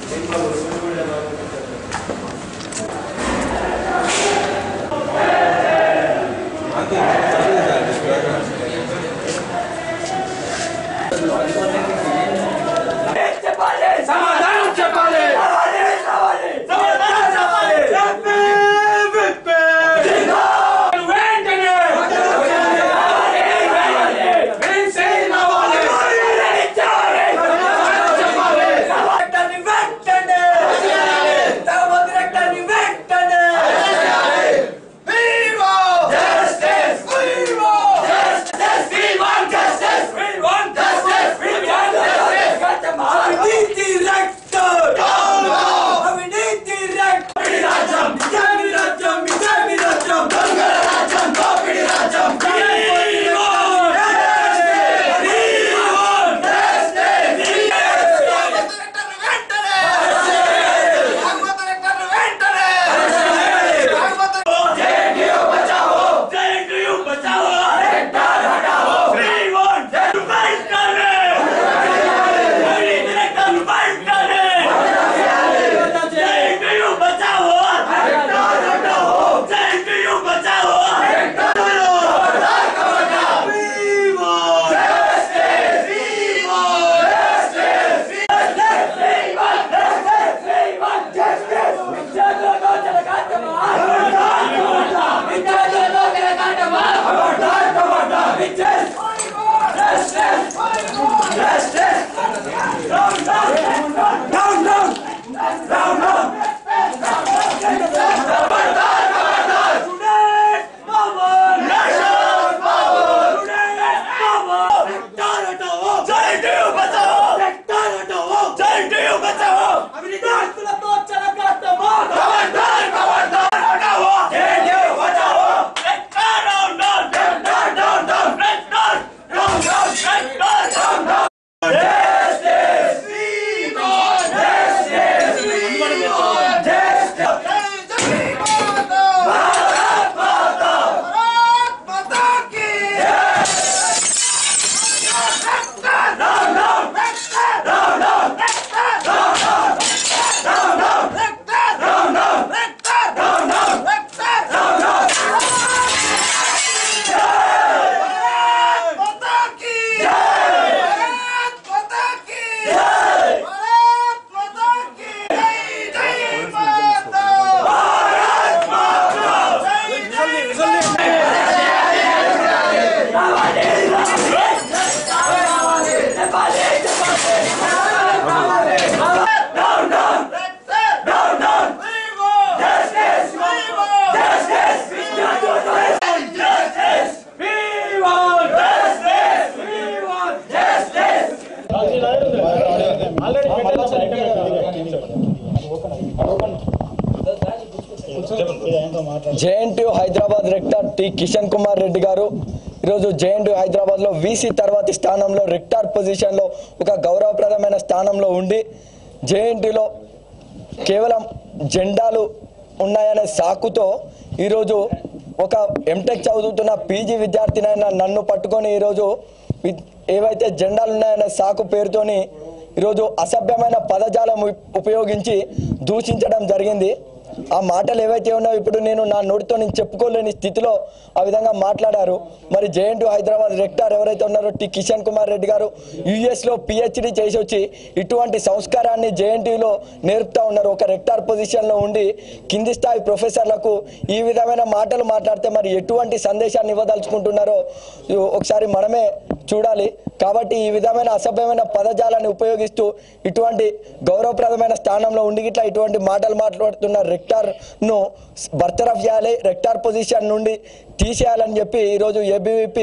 సమాధానం చెప్పాలి సమాధానం చెప్పాలి వెంటనే వెంటనే రావాలి. JNTU Hyderabad rector T Kishan Kumar Reddy garu ఈరోజు జేఎన్టీయూ హైదరాబాద్ లో వీసీ తర్వాతి స్థానంలో రెక్టార్ పొజిషన్ లో ఒక గౌరవప్రదమైన స్థానంలో ఉండి జేఎన్టీలో కేవలం జెండాలు ఉన్నాయనే సాకుతో ఈరోజు ఒక ఎంటెక్ చదువుతున్న పీజీ విద్యార్థినైన నన్ను పట్టుకొని ఈరోజు వి- ఏవైతే జెండాలు ఉన్నాయనే సాకు పేరుతోని ఈరోజు అసభ్యమైన పదజాలం ఉ- ఉపయోగించి దూషించడం జరిగింది ఆ మాటలు ఏవైతే ఉన్నాయో ఇప్పుడు నేను నా నోటితో నేను చెప్పుకోలేని స్థితిలో ఆ విధంగా మాట్లాడారు మరి జేఎన్టీ హైదరాబాద్ రెక్టార్ ఎవరైతే ఉన్నారో టి కిషన్ కుమార్ రెడ్డి గారు యుఎస్ లో పిహెచ్డి చేసి వచ్చి ఇటువంటి సంస్కారాన్ని జేఎన్టీలో నేర్పుతా ఉన్నారు ఒక రెక్టార్ పొజిషన్ లో ఉండి కింది స్థాయి ప్రొఫెసర్లకు ఈ విధమైన మాటలు మాట్లాడితే మరి ఎటువంటి సందేశాన్ని ఇవ్వదలుచుకుంటున్నారో ఒకసారి మనమే చూడాలి కాబట్టి ఈ విధమైన అసభ్యమైన పదజాలాన్ని ఉపయోగిస్తూ ఇటువంటి గౌరవప్రదమైన స్థానంలో ఉండి ఇట్లా ఇటువంటి మాటలు మాట్లాడుతున్న రెక్టార్ ను బర్తరఫ్ చేయాలి రెక్టార్ పొజిషన్ నుండి తీసేయాలని చెప్పి ఈరోజు ఏబీవీపీ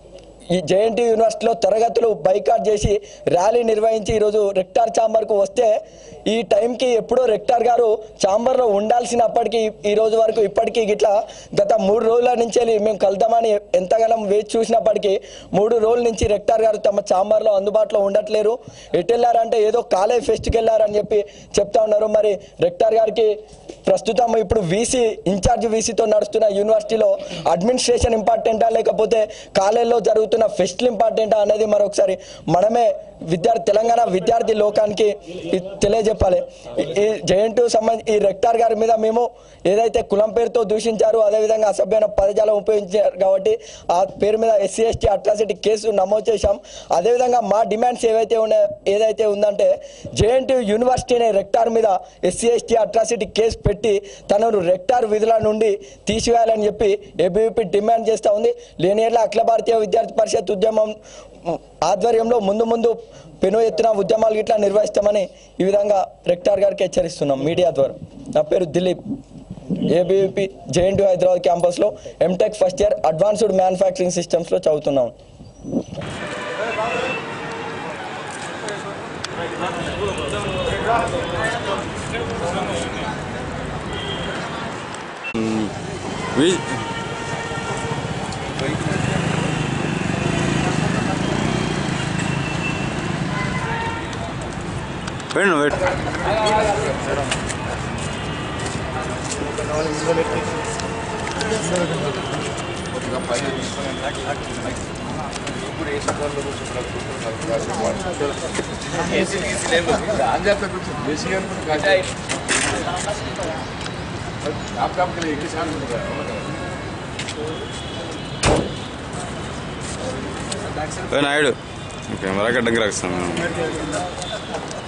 ఈ జేఎన్టీ యూనివర్సిటీలో తరగతులు బైకాట్ చేసి ర్యాలీ నిర్వహించి ఈరోజు రెక్టార్ ఛాంబర్కు వస్తే ఈ టైంకి ఎప్పుడో రెక్టార్ గారు ఛాంబర్లో ఉండాల్సినప్పటికీ ఈ రోజు వరకు ఇప్పటికీ ఇట్లా గత మూడు రోజుల నుంచి వెళ్ళి మేము కలుద్దామని ఎంతగానం వేచి చూసినప్పటికీ మూడు రోజుల నుంచి రెక్టార్ గారు తమ ఛాంబర్లో అందుబాటులో ఉండట్లేరు ఎటు వెళ్ళారంటే ఏదో కాలేజ్ ఫెస్ట్కి వెళ్ళారని చెప్పి చెప్తా ఉన్నారు మరి రెక్టార్ గారికి ప్రస్తుతం ఇప్పుడు వీసీ ఇన్ఛార్జ్ వీసీతో నడుస్తున్న యూనివర్సిటీలో అడ్మినిస్ట్రేషన్ ఇంపార్టెంటా లేకపోతే కాలేజీలో జరుగుతున్న ఫెస్ట్లు ఇంపార్టెంటా అనేది మరొకసారి మనమే విద్యార్థి తెలంగాణ విద్యార్థి లోకానికి ఇది తెలియజెప్పాలి ఈ- ఈ జయంటు సంబంధించి ఈ రెక్టార్ గారి మీద మేము ఏదైతే కులం పేరుతో దూషించారో అదేవిధంగా అసభ్యమైన పదజాలం ఉపయోగించారు కాబట్టి ఆ పేరు మీద ఎస్సీ ఎస్టీ అట్రాసిటీ కేసు నమోదు చేశాం అదేవిధంగా మా డిమాండ్స్ ఏవైతే ఉన్నాయో ఏదైతే ఉందంటే జేఎన్టీ యూనివర్సిటీని రెక్టార్ మీద ఎస్సీ ఎస్టీ అట్రాసిటీ కేసు పెట్టి తనను రెక్టార్ విధుల నుండి తీసివేయాలని చెప్పి ఏబీవీపీ డిమాండ్ చేస్తూ ఉంది లేని ఏళ్ళ అఖిల భారతీయ విద్యార్థి పరిషత్ ఉద్యమం ఆధ్వర్యంలో ముందు ముందు పెను ఎత్తున ఉద్యమాలు ఇట్లా నిర్వహిస్తామని ఈ విధంగా రెక్టార్ గారికి హెచ్చరిస్తున్నాం మీడియా ద్వారా నా పేరు దిలీప్ ఏబీవీపీ జేఎన్టీ హైదరాబాద్ క్యాంపస్లో MTech first year advanced manufacturing సిస్టమ్స్లో చదువుతున్నాం వి- వెళ్ళు వెళ్ళు ఏ నాయుడు కెమెరా గడ్డకి రాస్తాను